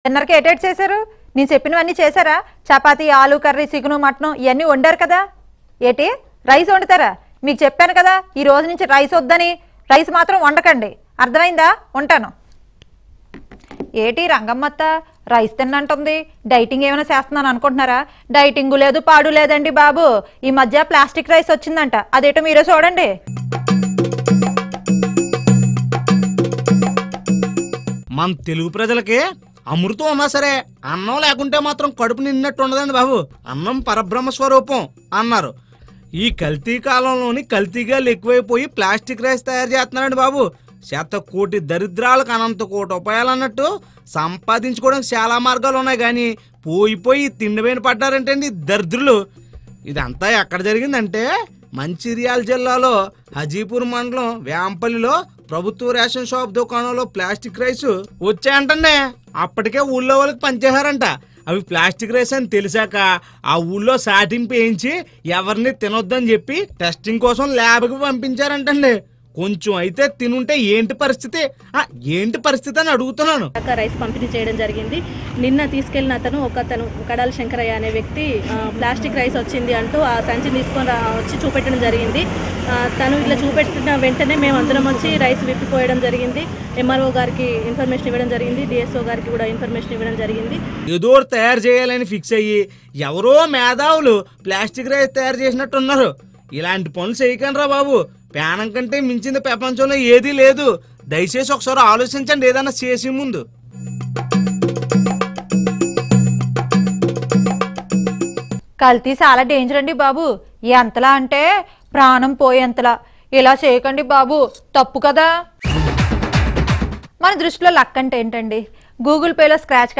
డిన్నర్కి ఏటేట్ చేశారు నేను చెప్పినవన్నీ చేశారా చపాతీ ఆలు కర్రీ చికెను మటను ఇవన్నీ వండారు కదా ఏటి రైస్ వండుతారా మీకు చెప్పాను కదా ఈ రోజు నుంచి రైస్ వద్దని రైస్ మాత్రం వండకండి అర్థమైందా ఉంటాను ఏటి రంగమ్మత్త రైస్ తిన్నంటుంది డైటింగ్ ఏమైనా చేస్తున్నాను అనుకుంటున్నారా డైటింగ్ లేదు పాడు లేదండి బాబు ఈ మధ్య ప్లాస్టిక్ రైస్ వచ్చిందంట అదేటో మీరే చూడండి మన తెలుగు ప్రజలకి అమృతం ఉన్నా సరే అన్నం లేకుంటే మాత్రం కడుపు నిన్నట్టు ఉండదండి బాబు అన్నం పరబ్రహ్మ స్వరూపం అన్నారు ఈ కల్తీ కాలంలోని కల్తీగాలు ఎక్కువైపోయి ప్లాస్టిక్ రైస్ తయారు చేస్తున్నారండి బాబు శత కోటి దరిద్రాలకు అనంత కోటి ఉపాయాలు అన్నట్టు సంపాదించుకోవడానికి చాలా మార్గాలు ఉన్నాయి కానీ పోయి పోయి తిండిపోయిన పడ్డారంటండి ఈ దరిద్రులు ఇదంతా ఎక్కడ జరిగిందంటే మంచిర్యాల జిల్లాలో హజీపూర్ మండలం వేంపల్లిలో ప్రభుత్వ రేషన్ షాప్ దుకాణంలో ప్లాస్టిక్ రైస్ వచ్చాయంటండి అప్పటికే ఊళ్ళో వాళ్ళకి పంచేశారంట అవి ప్లాస్టిక్ రైస్ అని తెలిసాక ఆ ఊళ్ళో సాటింపు వేయించి ఎవరిని తినొద్దని చెప్పి టెస్టింగ్ కోసం ల్యాబ్కి పంపించారంటండి కొంచెం అయితే తినుంటే ఏంటి పరిస్థితి ఆ, ఏంటి పరిస్థితి అని అడుగుతున్నాను దాకా రైస్ పంపిణీ చేయడం జరిగింది నిన్న తీసుకెళ్లిన అతను ఒక అతను కడాల శంకరయ్య అనే వ్యక్తి ఆ, ప్లాస్టిక్ రైస్ వచ్చింది అంటూ ఆ సంచిని తీసుకొని రా- వచ్చి చూపెట్టడం జరిగింది ఆ, తను ఇట్లా చూపెట్టిన వెంటనే మేము అందరం వచ్చి రైస్ విప్పిపోయడం జరిగింది ఎంఆర్ఓ గారికి ఇన్ఫర్మేషన్ ఇవ్వడం జరిగింది డిఎస్ఓ గారికి కూడా ఇన్ఫర్మేషన్ ఇవ్వడం జరిగింది ఏదో ఒకటి తయారు చేయాలని ఫిక్స్ అయ్యి ఎవరో మేధావులు ప్లాస్టిక్ రైస్ తయారు చేసినట్టు ఉన్నారు ఇలాంటి పనులు చేయకండి రా బాబు పేనం కంటే మించింది ప్రపంచంలో ఏదీ లేదు దయచేసి ఒకసారి ఆలోచించండి ఏదైనా చేసే ముందు కల్తీ చాలా డేంజర్ అండి బాబు ఎంతలా అంటే ప్రాణం పోయేంతలా ఇలా చేయకండి బాబు తప్పు కదా మన దృష్టిలో లక్ అంటే ఏంటండి గూగుల్ పేలో స్క్రాచ్